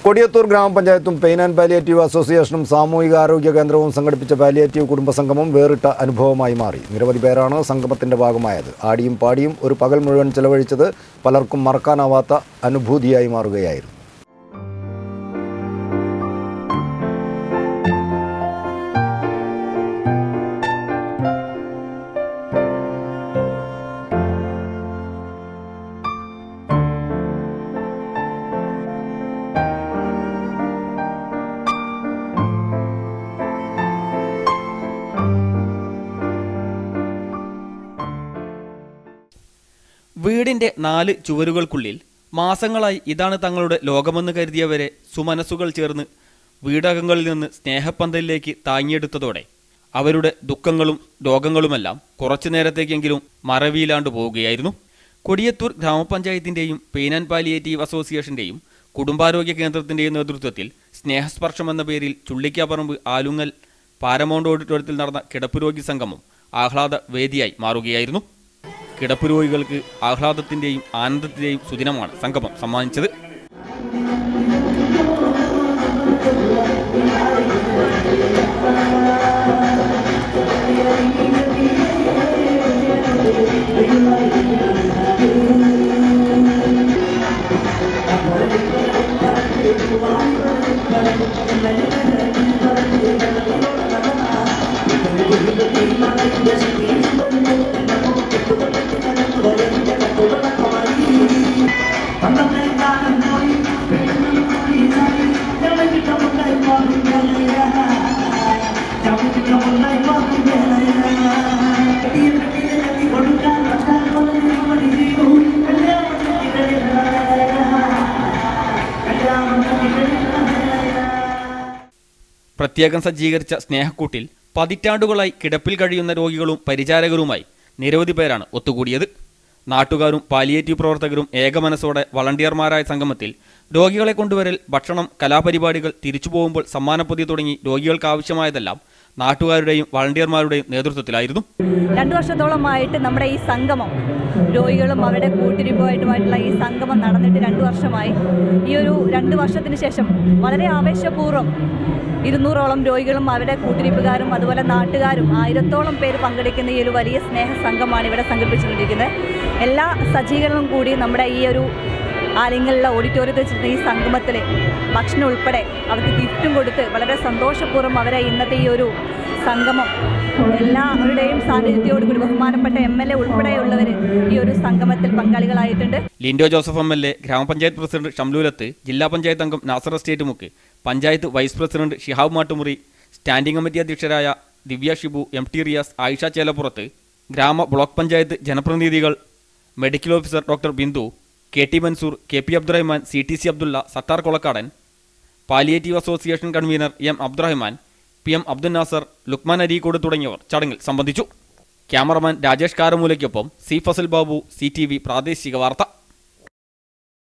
കൊടിയത്തൂർ ഗ്രാമപഞ്ചായത്തും pain and palliative അസോസിയേഷനും സാമൂഹികാരോഗ്യ കേന്ദ്രവും സംഘടിപ്പിച്ച പാലിയേറ്റീവ് കുടുംബസംഗമം വേറിട്ട അനുഭവമായി മാറി നിരവധി പേരാണ് സംഗമത്തിന്റെ ഭാഗമായത് ആടിയും പാടിയും ഒരു പകൽ മുഴുവൻ ചെലവഴിച്ചത് പലർക്കും മറക്കാനാവാത്ത അനുഭൂതിയായി മാറുകയായിരുന്നു വീടിന്റെ നാല് ചുവരുകൾക്കുള്ളിൽ മാസങ്ങളായി ഇതാണ് തങ്ങളുടെ ലോകമെന്ന് കരുതിയവരെ സുമനസ്സുകൾ ചേർന്ന് വീടകങ്ങളിൽ നിന്ന് സ്നേഹപ്പന്തലിലേക്ക് താങ്ങിയെടുത്തതോടെ അവരുടെ ദുഃഖങ്ങളും രോഗങ്ങളുമെല്ലാം കുറച്ചു നേരത്തേക്കെങ്കിലും മറവിയിലാണ്ട് പോവുകയായിരുന്നു കൊടിയത്തൂർ ഗ്രാമപഞ്ചായത്തിന്റെയും പെയിൻ ആൻഡ് പാലിയേറ്റീവ് അസോസിയേഷന്റെയും കുടുംബാരോഗ്യ കേന്ദ്രത്തിന്റെയും നേതൃത്വത്തിൽ സ്നേഹസ്പർശം എന്ന പേരിൽ ചുള്ളിക്കാപ്പറമ്പ് ആലുങ്ങൽ പാരമൗണ്ട് ഓഡിറ്റോറിയത്തിൽ നടന്ന കിടപ്പ് രോഗി സംഗമം ആഹ്ലാദ വേദിയായി മാറുകയായിരുന്നു കിടപ്പ് രോഗികൾക്ക് ആഹ്ലാദത്തിന്റെയും ആനന്ദത്തിന്റെയും സുദിനമാണ് സംഗമം സമ്മാനിച്ചത് പ്രത്യേകം സജ്ജീകരിച്ച സ്നേഹക്കൂട്ടിൽ പതിറ്റാണ്ടുകളായി കിടപ്പിൽ കഴിയുന്ന രോഗികളും പരിചാരകരുമായി നിരവധി പേരാണ് ഒത്തുകൂടിയത് നാട്ടുകാരും പാലിയേറ്റീവ് പ്രവർത്തകരും ഏകമനസ്സോടെ വളണ്ടിയർമാരായ സംഗമത്തിൽ രോഗികളെ കൊണ്ടുവരൽ ഭക്ഷണം കലാപരിപാടികൾ തിരിച്ചു പോകുമ്പോൾ സമ്മാനപ്പൊതി തുടങ്ങി രോഗികൾക്ക് ആവശ്യമായതെല്ലാം നാട്ടുകാരുടെയും വളണ്ടിയർമാരുടെയും നേതൃത്വത്തിലായിരുന്നു രണ്ടു വർഷത്തോളമായിട്ട് നമ്മുടെ ഈ സംഗമം രോഗികളും അവരുടെ കൂട്ടിരിപ്പുമായിട്ടുമായിട്ടുള്ള ഈ സംഗമം നടന്നിട്ട് രണ്ട് വർഷമായി ഈ ഒരു രണ്ട് വർഷത്തിന് ശേഷം വളരെ ആവേശപൂർവ്വം ഇരുന്നൂറോളം രോഗികളും അവരുടെ കൂട്ടിരിപ്പുകാരും അതുപോലെ നാട്ടുകാരും ആയിരത്തോളം പേര് പങ്കെടുക്കുന്ന ഈ ഒരു വലിയ സ്നേഹ സംഘമാണ് ഇവിടെ സംഘടിപ്പിച്ചുകൊണ്ടിരിക്കുന്നത് എല്ലാ സജ്ജീകരണവും കൂടി നമ്മുടെ ഈ ഒരു ആലിങ്ങളിലെ ഓഡിറ്റോറിയത്തിൽ വെച്ചിരുന്ന ഈ സംഗമത്തിൽ ഭക്ഷണം ഉൾപ്പെടെ അവർക്ക് ഗിഫ്റ്റും കൊടുത്ത് വളരെ സന്തോഷപൂർവ്വം അവരെ ഇന്നത്തെ ഈ ഒരു സംഗമം എല്ലാവരുടെയും സാന്നിധ്യത്തോടു കൂടി ബഹുമാനപ്പെട്ട എം എൽ എ ഉൾപ്പെടെയുള്ളവർ ഈ ഒരു സംഗമത്തിൽ പങ്കാളികളായിട്ടുണ്ട് Linto Joseph M L A ഗ്രാമപഞ്ചായത്ത് പ്രസിഡന്റ് ഷംലൂലത്ത് ജില്ലാ പഞ്ചായത്ത് അംഗം Nasar estate Mukku panchayat vice president Shihab Mattumuri standing committee അധ്യക്ഷരായ ദിവ്യ ഷിബു എം ടി റിയാസ് ആയിഷ ചേലപ്പുറത്ത് ഗ്രാമ ബ്ലോക്ക് പഞ്ചായത്ത് ജനപ്രതിനിധികൾ medical officer doctor Bindu K T Mansoor K P Abdurahman C T C Abdulla Sathar Kolakkadan palliative association convener M Abdurahman P M Abdul Nasar Lukman Areekode തുടങ്ങിയവർ ചടങ്ങിൽ സംബന്ധിച്ചു cameraman Rajesh കാരമൂലയ്ക്കൊപ്പം C Fasal Babu C T V പ്രാദേശിക വാർത്ത